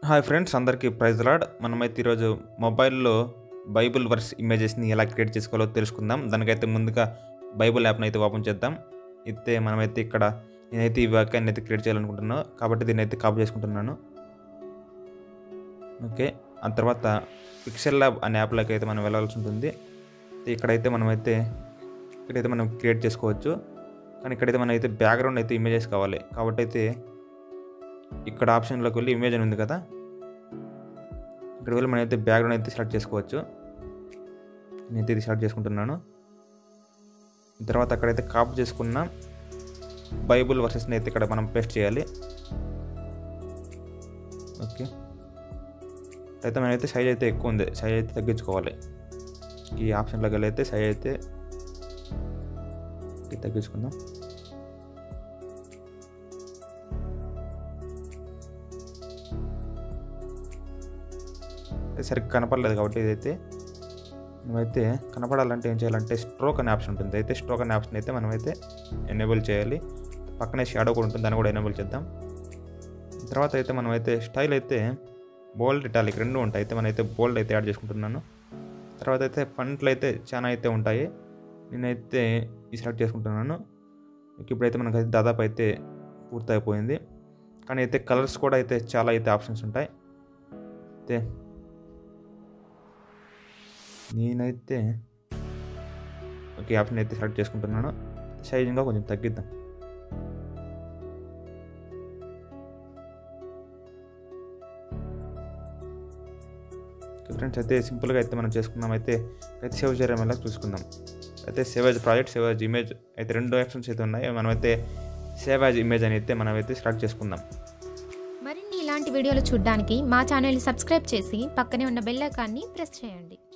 hi friends అందరికీ ప్రైజ్ లాడ్ మనమైతే ఈరోజు మొబైల్లో బైబిల్ వర్స్ ఇమేజెస్ని ఎలా క్రియేట్ చేసుకోవాలో తెలుసుకుందాం దానికైతే ముందుగా బైబిల్ యాప్ని అయితే ఓపెన్ చేద్దాం అయితే మనమైతే ఇక్కడ నేనైతే ఈ వాక్యాన్ని అయితే క్రియేట్ చేయాలనుకుంటున్నాను కాబట్టి దీన్ని అయితే కాపీ చేసుకుంటున్నాను ఓకే ఆ తర్వాత పిక్సెల్ ల్యాబ్ అనే యాప్లోకి అయితే మనం వెళ్ళాల్సి ఉంటుంది ఇక్కడైతే మనమైతే ఇక్కడైతే మనం క్రియేట్ చేసుకోవచ్చు కానీ ఇక్కడైతే మనమైతే బ్యాక్గ్రౌండ్ అయితే ఇమేజెస్ కావాలి కాబట్టి అయితే ఇక్కడ ఆప్షన్లోకి వెళ్ళి ఇమేజ్ అని ఉంది కదా ఇక్కడ వెళ్ళి మనం అయితే బ్యాక్గ్రౌండ్ అయితే సెలెక్ట్ చేసుకోవచ్చు నేనైతే ఇది సెలెక్ట్ చేసుకుంటున్నాను తర్వాత అక్కడైతే కాపీ చేసుకున్న బైబుల్ వర్సెస్ని అయితే ఇక్కడ మనం పేస్ట్ చేయాలి ఓకే అయితే మనమైతే సైజ్ అయితే ఎక్కువ ఉంది సైజ్ అయితే తగ్గించుకోవాలి ఈ ఆప్షన్లోకి వెళ్ళి అయితే సైజ్ అయితే తగ్గించుకుందాం సరిగ్గా కనపడలేదు కాబట్టి ఇదైతే మనమైతే కనపడాలంటే ఏం చేయాలంటే స్ట్రోక్ అనే ఆప్షన్ ఉంటుంది అయితే స్ట్రోక్ అనే ఆప్షన్ అయితే మనమైతే ఎనేబుల్ చేయాలి పక్కనే షాడో కూడా ఉంటుంది దాన్ని కూడా ఎనేబుల్ చేద్దాం తర్వాత అయితే మనమైతే స్టైల్ అయితే బోల్డ్ ఇటాలిక్ రెండు ఉంటాయి అయితే మనమైతే బోల్డ్ అయితే యాడ్ చేసుకుంటున్నాను తర్వాత అయితే ఫంట్లు అయితే చాలా అయితే ఉంటాయి నేనైతే ఈ సెలెక్ట్ చేసుకుంటున్నాను ఇప్పుడైతే మనకైతే దాదాపు అయితే పూర్తయిపోయింది కానీ అయితే కలర్స్ కూడా అయితే చాలా అయితే ఆప్షన్స్ ఉంటాయి అయితే నేనైతే ఓకే ఆప్షన్ అయితే సెలెక్ట్ చేసుకుంటున్నాను సైజ్ ఇంకా కొంచెం తగ్గిద్దాం ఫ్రెండ్స్ అయితే సింపుల్గా అయితే మనం చేసుకున్నాం అయితే అయితే సేవ్ చేయడం ఎలా చూసుకుందాం అయితే సేవేజ్ ప్రాజెక్ట్ సేవేజ్ ఇమేజ్ అయితే రెండు ఆప్షన్స్ అయితే ఉన్నాయి మనమైతే సేవేజ్ ఇమేజ్ అని అయితే మనమైతే సెలెక్ట్ చేసుకుందాం మరిన్ని ఇలాంటి వీడియోలు చూడడానికి మా ఛానల్ని సబ్స్క్రైబ్ చేసి పక్కనే ఉన్న బెల్ ఐకాన్ని ప్రెస్ చేయండి